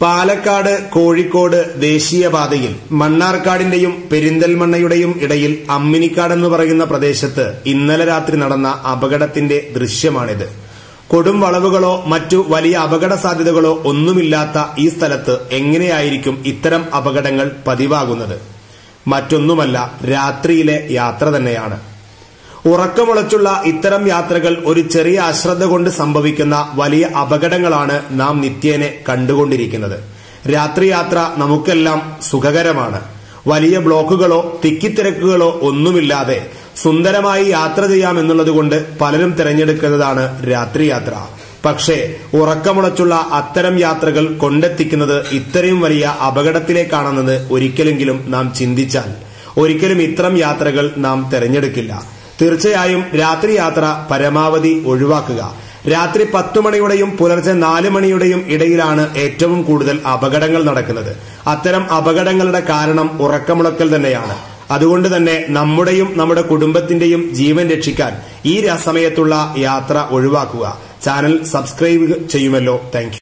പാലക്കാട് കോഴിക്കോട് ദേശീയപാതയിൽ മണ്ണാർക്കാടിന്റെയും പെരിന്തൽമണ്ണയുടെയും ഇടയിൽ അമ്മിനിക്കാട് എന്ന് പറയുന്ന പ്രദേശത്ത് ഇന്നലെ രാത്രി നടന്ന അപകടത്തിന്റെ ദൃശ്യമാണിത് കൊടും വളവുകളോ മറ്റു വലിയ അപകട സാധ്യതകളോ ഒന്നുമില്ലാത്ത ഈ സ്ഥലത്ത് എങ്ങനെയായിരിക്കും ഇത്തരം അപകടങ്ങൾ പതിവാകുന്നത് മറ്റൊന്നുമല്ല രാത്രിയിലെ യാത്ര തന്നെയാണ് ഉറക്കമുളച്ചുള്ള ഇത്തരം യാത്രകൾ ഒരു ചെറിയ അശ്രദ്ധ കൊണ്ട് സംഭവിക്കുന്ന വലിയ അപകടങ്ങളാണ് നാം നിത്യേനെ കണ്ടുകൊണ്ടിരിക്കുന്നത് രാത്രി യാത്ര നമുക്കെല്ലാം സുഖകരമാണ് വലിയ ബ്ലോക്കുകളോ തിക്കിത്തിരക്കുകളോ ഒന്നുമില്ലാതെ സുന്ദരമായി യാത്ര ചെയ്യാമെന്നുള്ളതുകൊണ്ട് പലരും തിരഞ്ഞെടുക്കുന്നതാണ് രാത്രി യാത്ര പക്ഷേ ഉറക്കമുളച്ചുള്ള അത്തരം യാത്രകൾ കൊണ്ടെത്തിക്കുന്നത് ഇത്രയും വലിയ അപകടത്തിലേക്കാണെന്നത് ഒരിക്കലെങ്കിലും നാം ചിന്തിച്ചാൽ ഒരിക്കലും ഇത്തരം യാത്രകൾ നാം തിരഞ്ഞെടുക്കില്ല തീർച്ചയായും രാത്രി യാത്ര പരമാവധി ഒഴിവാക്കുക രാത്രി പത്തു മണിയുടെയും പുലർച്ചെ നാല് മണിയുടെയും ഇടയിലാണ് ഏറ്റവും കൂടുതൽ അപകടങ്ങൾ നടക്കുന്നത് അത്തരം അപകടങ്ങളുടെ കാരണം ഉറക്കമുളക്കൽ തന്നെയാണ് അതുകൊണ്ട് തന്നെ നമ്മുടെയും നമ്മുടെ കുടുംബത്തിന്റെയും ജീവൻ രക്ഷിക്കാൻ ഈ സമയത്തുള്ള യാത്ര ഒഴിവാക്കുക ചാനൽ സബ്സ്ക്രൈബ് ചെയ്യുമല്ലോ താങ്ക്